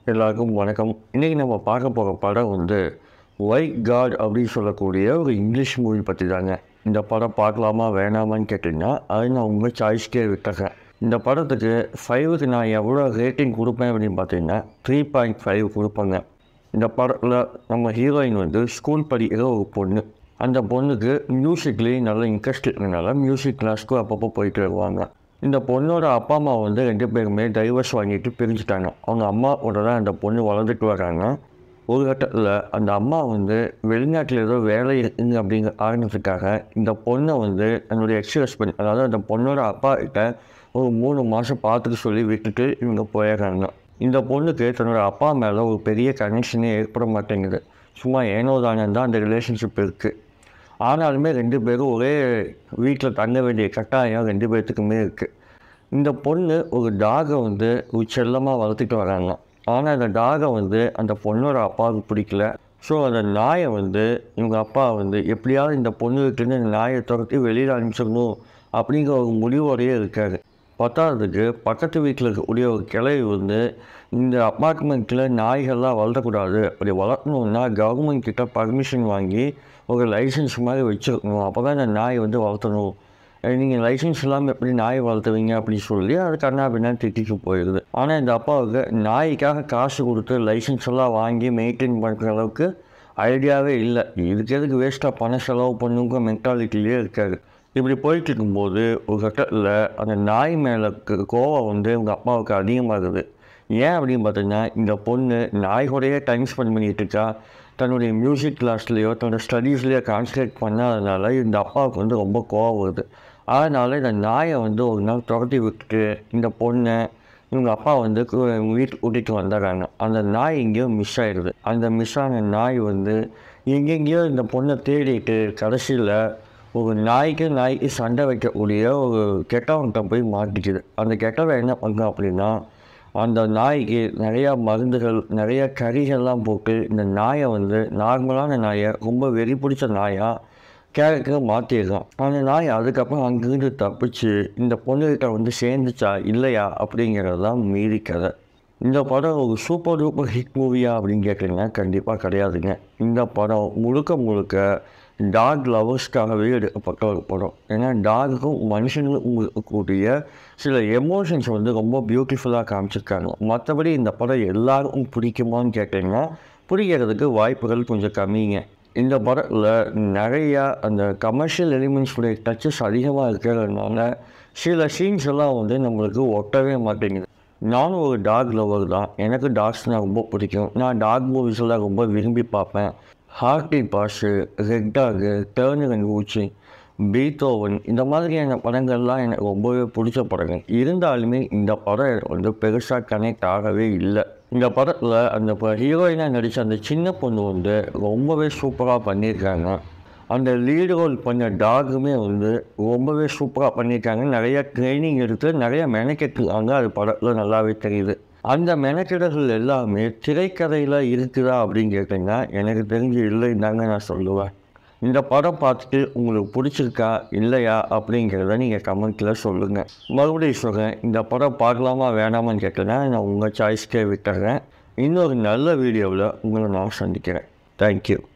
எல்லாருக்கும் வணக்கம் இன்றைக்கி நம்ம பார்க்க போகிற படம் வந்து ஒயிட் காட் அப்படின்னு சொல்லக்கூடிய ஒரு இங்கிலீஷ் மூவி பற்றி தாங்க இந்த படம் பார்க்கலாமா வேணாமான்னு கேட்டிங்கன்னா அது நான் உங்கள் சாய்ஸ்க்கே விட்டுறேன் இந்த படத்துக்கு ஃபைவுக்கு நான் எவ்வளோ ரேட்டிங் கொடுப்பேன் அப்படின்னு பார்த்தீங்கன்னா த்ரீ பாயிண்ட் ஃபைவ் கொடுப்பேங்க இந்த படத்தில் நம்ம ஹீரோயின் வந்து ஸ்கூல் படிக்கிற ஒரு பொண்ணு அந்த பொண்ணுக்கு மியூசிக்லேயும் நல்ல இன்ட்ரெஸ்ட் இருக்கிறதுனால மியூசிக் கிளாஸ்க்கு அப்பப்போ போயிட்டு வருவாங்க இந்த பொண்ணோட அப்பா அம்மா வந்து ரெண்டு பேருமே டைவர்ஸ் வாங்கிட்டு பிரிஞ்சுட்டாங்க அவங்க அம்மாவோட தான் அந்த பொண்ணு வளர்ந்துட்டு வராங்க ஒரு கட்டத்தில் அந்த அம்மா வந்து வெளிநாட்டில் ஏதோ வேலை இருக்குங்க அப்படிங்கிற காரணத்துக்காக இந்த பொண்ணை வந்து தன்னுடைய எக்ஸ் ஹஸ்பண்ட் அதாவது அந்த பொண்ணோட அப்பா கிட்ட ஒரு மூணு மாதம் பார்த்துட்டு சொல்லி விட்டுட்டு இவங்க போயிடுறாங்க இந்த பொண்ணுக்கு தன்னோட அப்பா மேலே ஒரு பெரிய கனெக்ஷனே ஏற்பட மாட்டேங்குது சும்மா ஏனோ தானே தான் அந்த ரிலேஷன்ஷிப் இருக்குது ஆனாலுமே ரெண்டு பேரும் ஒரே வீட்டில் தங்க வேண்டிய கட்டாயம் ரெண்டு பேர்த்துக்குமே இருக்குது இந்த பொண்ணு ஒரு டாகை வந்து ஒரு செல்லமாக வளர்த்துட்டு வராங்க ஆனால் அந்த டாகை வந்து அந்த பொண்ணோட அப்பாவுக்கு பிடிக்கல ஸோ அந்த நாயை வந்து இவங்க அப்பா வந்து எப்படியாவது இந்த பொண்ணுக்கிட்டேருந்து இந்த நாயை துரத்தி வெளியில் அனுப்பிச்சிடணும் அப்படிங்கிற ஒரு முடிவோடையே இருக்காரு பத்தாததுக்கு பக்கத்து வீட்டில் இருக்கக்கூடிய ஒரு கிளவி வந்து இந்த அப்பார்ட்மெண்ட்டில் நாய்கள்லாம் வளர்த்தக்கூடாது அப்படி வளர்க்கணுன்னா கவர்மெண்ட் கிட்ட பர்மிஷன் வாங்கி ஒரு லைசன்ஸ் மாதிரி வச்சுருக்கணும் அப்போ தான் இந்த நாய் வந்து வளர்த்தணும் நீங்கள் லைசன்ஸ் இல்லாமல் எப்படி நாய் வளர்த்துவீங்க அப்படின்னு சொல்லி அது கண்ணா பின்னா திட்டிட்டு போயிடுது ஆனால் இந்த அப்பாவுக்கு நாய்க்காக காசு கொடுத்து லைசன்ஸ் எல்லாம் வாங்கி மெயின்டைன் பண்ணுற அளவுக்கு ஐடியாவே இல்லை இதுக்கு எதுக்கு வேஸ்ட்டாக பணம் செலவு பண்ணுங்கிற மென்டாலிட்டிலே இருக்காரு இப்படி போயிட்டு இருக்கும்போது ஒரு கட்டத்தில் அந்த நாய் மேலே கோவம் வந்து உங்கள் அப்பாவுக்கு அதிகமாகுது ஏன் அப்படின்னு பார்த்தீங்கன்னா இந்த பொண்ணு நாய் கூடயே டைம் ஸ்பெண்ட் பண்ணிகிட்டு இருக்கா தன்னுடைய மியூசிக் கிளாஸ்லேயோ தன்னோட ஸ்டடீஸ்லேயோ கான்சன்ட்ரேட் பண்ணாதனால இந்த அப்பாவுக்கு வந்து ரொம்ப கோவம் வருது அதனால் இந்த நாயை வந்து ஒரு நாள் துரத்தி விட்டுட்டு இந்த பொண்ணை இவங்க அப்பா வந்து கு- வீட்டுக்கு கூட்டிகிட்டு வந்துடுறாங்க அந்த நாய் எங்கேயோ மிஸ் ஆயிடுது அந்த மிஸ் ஆன நாய் வந்து எங்கெங்கேயோ இந்த பொண்ணை தேடிட்டு கடைசியில் ஒரு நாய்க்கு நாய்க்கு சண்டை வைக்கக்கூடிய ஒரு கெட்டவன்கிட்ட போய் மாட்டிக்குது அந்த கெட்டவன் என்ன பண்ணுறான் அப்படின்னா அந்த நாய்க்கு நிறையா மருந்துகள் நிறைய கறிகள்லாம் போட்டு இந்த நாயை வந்து நார்மலான நாயை ரொம்ப வெறி பிடிச்ச நாயாக கேரக்டரை மாற்றிடுறான் அந்த நாய் அதுக்கப்புறம் அங்கேருந்து தப்பிச்சு இந்த பொண்ணுகிட்ட வந்து சேர்ந்துச்சா இல்லையா அப்படிங்கிறது தான் மீறி கதை இந்த படம் ஒரு சூப்பர் டூப்பர் ஹிட் மூவியா அப்படின்னு கேட்டிங்கன்னா கண்டிப்பாக கிடையாதுங்க இந்த படம் முழுக்க முழுக்க டாக் லவர்ஸ்க்காகவே எடுக்கப்பட்ட ஒரு படம் ஏன்னா டாகுக்கும் மனுஷனுக்கும் இருக்கக்கூடிய சில எமோஷன்ஸ் வந்து ரொம்ப பியூட்டிஃபுல்லாக காமிச்சிருக்காங்க மற்றபடி இந்த படம் எல்லாருக்கும் பிடிக்குமான்னு கேட்டிங்கன்னா பிடிக்கிறதுக்கு வாய்ப்புகள் கொஞ்சம் கம்மிங்க இந்த படத்தில் நிறையா அந்த கமர்ஷியல் எலிமெண்ட்ஸுடைய டச்சஸ் அதிகமாக இருக்கிறதுனால சில சீன்ஸ் எல்லாம் வந்து நம்மளுக்கு ஒட்டவே மாட்டேங்குது நானும் ஒரு டாக் லவர் தான் எனக்கு டாக்ஸ்னால் ரொம்ப பிடிக்கும் நான் டாக் மூவிஸ் எல்லாம் ரொம்ப விரும்பி பார்ப்பேன் ஹார்டி பாஷு ரெட் டாகு டேர்னர் அண்ட் ஊச்சி பீத்தோவன் இந்த மாதிரியான படங்கள்லாம் எனக்கு ரொம்பவே பிடிச்ச படங்கள் இருந்தாலுமே இந்த படம் எனக்கு வந்து பெருசாக கனெக்ட் ஆகவே இல்லை இந்த படத்தில் அந்த ஹீரோயினாக நடித்த அந்த சின்ன பொண்ணு வந்து ரொம்பவே சூப்பராக பண்ணியிருக்காங்க அந்த லீடு ரோல் பண்ண டாகுமே வந்து ரொம்பவே சூப்பராக பண்ணியிருக்காங்க நிறைய ட்ரைனிங் எடுத்து நிறைய மெனக்கெட்டுருக்காங்க அது படத்தில் நல்லாவே தெரியுது அந்த மெனக்கெடல்கள் எல்லாமே திரைக்கதையில் இருக்குதா அப்படின்னு கேட்டிங்கன்னா எனக்கு தெரிஞ்சு இல்லைன்னு தாங்க நான் சொல்லுவேன் இந்த படம் பார்த்துட்டு உங்களுக்கு பிடிச்சிருக்கா இல்லையா அப்படிங்கிறத நீங்கள் கமெண்ட்டில் சொல்லுங்கள் மறுபடியும் சொல்கிறேன் இந்த படம் பார்க்கலாமா வேணாமான்னு கேட்டேன்னா நான் உங்கள் சாய்ஸ்க்கே விட்டுறேன் இன்னொரு நல்ல வீடியோவில் உங்களை நான் சந்திக்கிறேன் தேங்க்யூ